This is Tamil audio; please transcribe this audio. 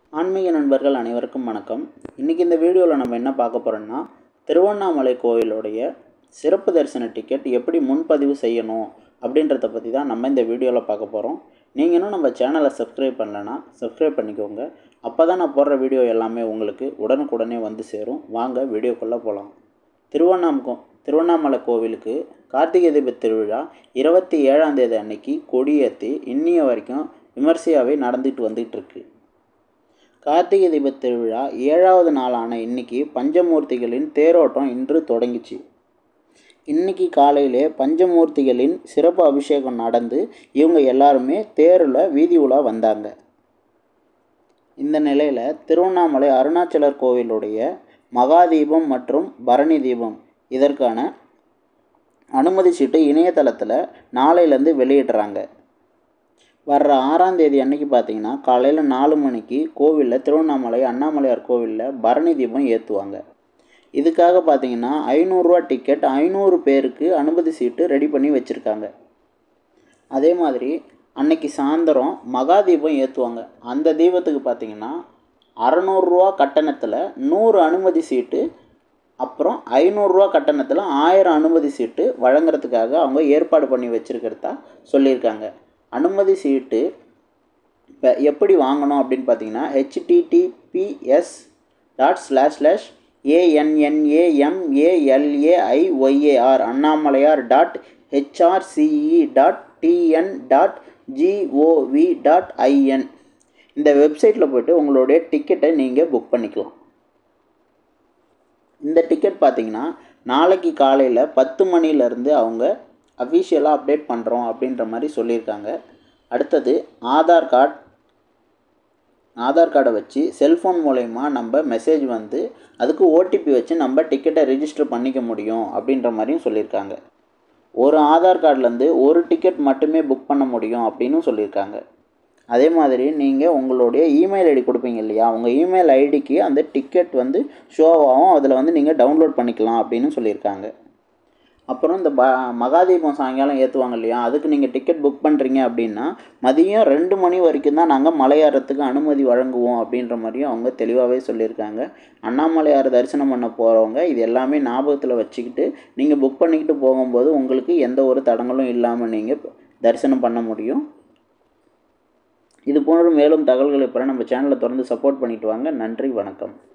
ஆன்மீக நண்பர்கள் அனைவருக்கும் வணக்கம் இன்றைக்கி இந்த வீடியோவில் நம்ம என்ன பார்க்க போகிறோம்னா திருவண்ணாமலை கோயிலுடைய சிறப்பு தரிசன டிக்கெட் எப்படி முன்பதிவு செய்யணும் அப்படின்றத பற்றி தான் நம்ம இந்த வீடியோவில் பார்க்க போகிறோம் நீங்கள் இன்னும் நம்ம சேனலை சப்ஸ்கிரைப் பண்ணலன்னா சப்ஸ்கிரைப் பண்ணிக்கோங்க அப்போ தான் நான் போடுற வீடியோ எல்லாமே உங்களுக்கு உடனுக்குடனே வந்து சேரும் வாங்க வீடியோக்குள்ளே போகலாம் திருவண்ணாமகம் திருவண்ணாமலை கோவிலுக்கு கார்த்திகை தீப திருவிழா இருபத்தி ஏழாம் தேதி அன்னைக்கு கொடியேற்றி இன்னிய வரைக்கும் விமர்சையாகவே நடந்துட்டு வந்துட்டு இருக்கு கார்த்திகை தீப திருவிழா ஏழாவது நாளான இன்னைக்கு பஞ்சமூர்த்திகளின் தேரோட்டம் இன்று தொடங்கிச்சு இன்னைக்கு காலையிலே பஞ்சமூர்த்திகளின் சிறப்பு அபிஷேகம் நடந்து இவங்க எல்லாருமே தேரில் வீதி உலா வந்தாங்க இந்த நிலையில் திருவண்ணாமலை அருணாச்சலர் கோவிலுடைய மகாதீபம் மற்றும் பரணி தீபம் இதற்கான அனுமதி சீட்டு இணையதளத்தில் நாளையிலேருந்து வெளியிடுறாங்க வர்ற ஆறாம் தேதி அன்னைக்கு பார்த்தீங்கன்னா காலையில் நாலு மணிக்கு கோவிலில் திருவண்ணாமலை அண்ணாமலையார் கோவிலில் பரணி தீபம் ஏற்றுவாங்க இதுக்காக பார்த்தீங்கன்னா ஐநூறுரூவா டிக்கெட் ஐநூறு பேருக்கு அனுமதி சீட்டு ரெடி பண்ணி வச்சுருக்காங்க அதே மாதிரி அன்னைக்கு சாயந்தரம் மகா தீபம் ஏற்றுவாங்க அந்த தீபத்துக்கு பார்த்தீங்கன்னா அறநூறுரூவா கட்டணத்தில் நூறு அனுமதி சீட்டு அப்புறம் ஐநூறுரூவா கட்டணத்தில் ஆயிரம் அனுமதி சீட்டு வழங்குறதுக்காக அவங்க ஏற்பாடு பண்ணி வச்சுருக்கிறதா சொல்லியிருக்காங்க அனுமதி சீட்டு இப்போ எப்படி வாங்கணும் அப்படின்னு பார்த்தீங்கன்னா HTTPS dot slash slash ANNAMALAIYAR Annamalaiyar dot HRCE dot TN dot GOV dot IN இந்த வெப்சைட்டில் போய்ட்டு உங்களுடைய டிக்கெட்டை நீங்கள் புக் பண்ணிக்கலாம் இந்த டிக்கெட் பார்த்தீங்கன்னா நாளைக்கு காலையில் பத்து மணிலேருந்து அவங்க அஃபிஷியலாக அப்டேட் பண்ணுறோம் அப்படின்ற மாதிரி சொல்லியிருக்காங்க அடுத்தது ஆதார் கார்டு ஆதார் கார்டை வச்சு செல்ஃபோன் மூலயமா நம்ம மெசேஜ் வந்து அதுக்கு ஓடிபி வச்சு நம்ம டிக்கெட்டை ரிஜிஸ்டர் பண்ணிக்க முடியும் அப்படின்ற மாதிரியும் சொல்லியிருக்காங்க ஒரு ஆதார் கார்ட்லேருந்து ஒரு டிக்கெட் மட்டுமே புக் பண்ண முடியும் அப்படின்னு சொல்லியிருக்காங்க அதே மாதிரி நீங்கள் உங்களுடைய இமெயில் ஐடி கொடுப்பீங்க இல்லையா உங்கள் இமெயில் ஐடிக்கு அந்த டிக்கெட் வந்து ஷோ ஆகும் அதில் வந்து நீங்கள் டவுன்லோட் பண்ணிக்கலாம் அப்படின்னு சொல்லியிருக்காங்க அப்புறம் இந்த ப மகாதீபம் சாயங்காலம் ஏற்றுவாங்க இல்லையா அதுக்கு நீங்கள் டிக்கெட் புக் பண்ணுறீங்க அப்படின்னா மதியம் ரெண்டு மணி வரைக்கும் தான் நாங்கள் மலையேறத்துக்கு அனுமதி வழங்குவோம் அப்படின்ற மாதிரியும் அவங்க தெளிவாகவே சொல்லியிருக்காங்க அண்ணாமலையார் தரிசனம் பண்ண போகிறவங்க இது எல்லாமே ஞாபகத்தில் வச்சுக்கிட்டு நீங்கள் புக் பண்ணிக்கிட்டு போகும்போது உங்களுக்கு எந்த ஒரு தடங்களும் இல்லாமல் நீங்கள் தரிசனம் பண்ண முடியும் இது போன்ற மேலும் தகவல்களை பெற நம்ம சேனலை தொடர்ந்து சப்போர்ட் பண்ணிட்டு வாங்க நன்றி வணக்கம்